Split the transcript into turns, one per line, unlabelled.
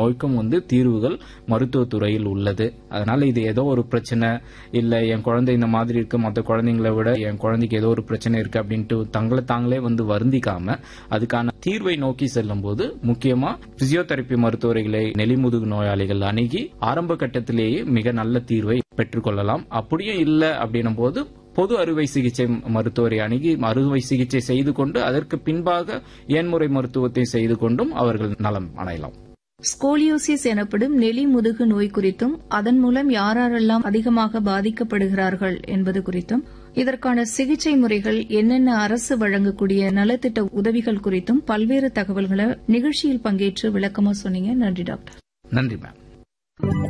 நோய்க்கும் வந்து தீர்வுகள் மருத்துவத்துறையில் உள்ளது அதனால இது ஏதோ ஒரு பிரச்சனை இல்ல என் குழந்தை இந்த மாதிரி இருக்கு மற்ற குழந்தைங்களை விட என் குழந்தைக்கு ஏதோ ஒரு பிரச்சனை இருக்கு அப்படின்ட்டு தங்களை தாங்களே வந்து வருந்திக்காம அதுக்கான தீர்வை நோக்கி செல்லும் போது முக்கியமா பிசியோதெரப்பி மருத்துவர்களை நெலிமுதுகு நோயாளிகள் அணுகி ஆரம்ப கட்டத்திலேயே மிக நல்ல தீர்வை பெற்றுக்கொள்ளலாம் அப்படியும் இல்லை அப்படின்னும் போது பொது அறுவை சிகிச்சை மருத்துவரை அணுகி அறுவை சிகிச்சை செய்து கொண்டு அதற்கு பின்பாக ஏன்முறை மருத்துவத்தை செய்து கொண்டும் அவர்கள் நலம் அடையலாம்
ஸ்கோலியோசிஸ் எனப்படும் நெலி முதுகு நோய் குறித்தும் அதன் மூலம் யாரெல்லாம் அதிகமாக பாதிக்கப்படுகிறார்கள் என்பது குறித்தும் இதற்கான சிகிச்சை முறைகள் என்னென்ன அரசு வழங்கக்கூடிய நலத்திட்ட உதவிகள் குறித்தும் பல்வேறு தகவல்களை நிகழ்ச்சியில் பங்கேற்று விளக்கமா சொன்னீங்க நன்றி டாக்டர்
நன்றி மேம்